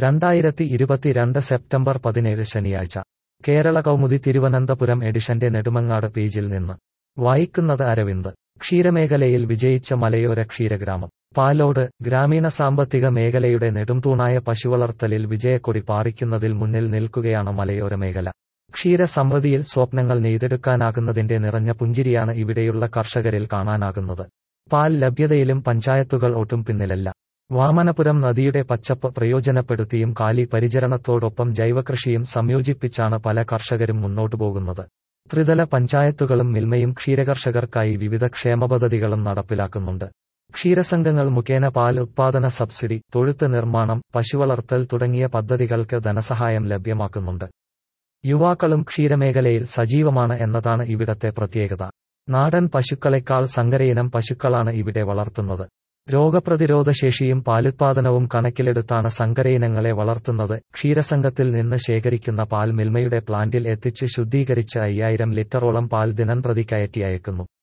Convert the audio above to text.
രണ്ടായിരത്തി ഇരുപത്തിരണ്ട് സെപ്റ്റംബർ പതിനേഴ് ശനിയാഴ്ച കേരള കൗമുദി തിരുവനന്തപുരം എഡിഷന്റെ നെടുമങ്ങാട് പേജിൽ നിന്ന് വായിക്കുന്നത് അരവിന്ദ് ക്ഷീരമേഖലയിൽ വിജയിച്ച മലയോര ക്ഷീരഗ്രാമം പാലോട് ഗ്രാമീണ സാമ്പത്തിക മേഖലയുടെ നെടുംതൂണായ പശുവളർത്തലിൽ വിജയക്കൊടി പാറിക്കുന്നതിൽ മുന്നിൽ നിൽക്കുകയാണ് മലയോര മേഖല ക്ഷീരസമൃദ്ധിയിൽ സ്വപ്നങ്ങൾ നെയ്തെടുക്കാനാകുന്നതിന്റെ നിറഞ്ഞ പുഞ്ചിരിയാണ് ഇവിടെയുള്ള കർഷകരിൽ കാണാനാകുന്നത് പാൽ ലഭ്യതയിലും പഞ്ചായത്തുകൾ ഒട്ടും പിന്നിലല്ല വാമനപുരം നദിയുടെ പച്ചപ്പ് പ്രയോജനപ്പെടുത്തിയും കാലി പരിചരണത്തോടൊപ്പം ജൈവകൃഷിയും സംയോജിപ്പിച്ചാണ് പല കർഷകരും മുന്നോട്ടു പോകുന്നത് ത്രിതല പഞ്ചായത്തുകളും മിൽമയും ക്ഷീരകർഷകർക്കായി വിവിധ ക്ഷേമപദ്ധതികളും നടപ്പിലാക്കുന്നുണ്ട് ക്ഷീരസംഘങ്ങൾ മുഖേന പാൽ ഉത്പാദന സബ്സിഡി തൊഴുത്ത് നിർമ്മാണം പശുവളർത്തൽ തുടങ്ങിയ പദ്ധതികൾക്ക് ധനസഹായം ലഭ്യമാക്കുന്നുണ്ട് യുവാക്കളും ക്ഷീരമേഖലയിൽ സജീവമാണ് എന്നതാണ് ഇവിടത്തെ പ്രത്യേകത നാടൻ പശുക്കളെക്കാൾ സങ്കരയിനം പശുക്കളാണ് ഇവിടെ വളർത്തുന്നത് രോഗപ്രതിരോധ ശേഷിയും പാലുത്പാദനവും കണക്കിലെടുത്താണ് സങ്കരയിനങ്ങളെ വളർത്തുന്നത് ക്ഷീരസംഘത്തിൽ നിന്ന് ശേഖരിക്കുന്ന പാൽ മിൽമയുടെ പ്ലാന്റിൽ എത്തിച്ച് ശുദ്ധീകരിച്ച് അയ്യായിരം ലിറ്ററോളം പാൽ ദിനംപ്രതി കയറ്റി അയക്കുന്നു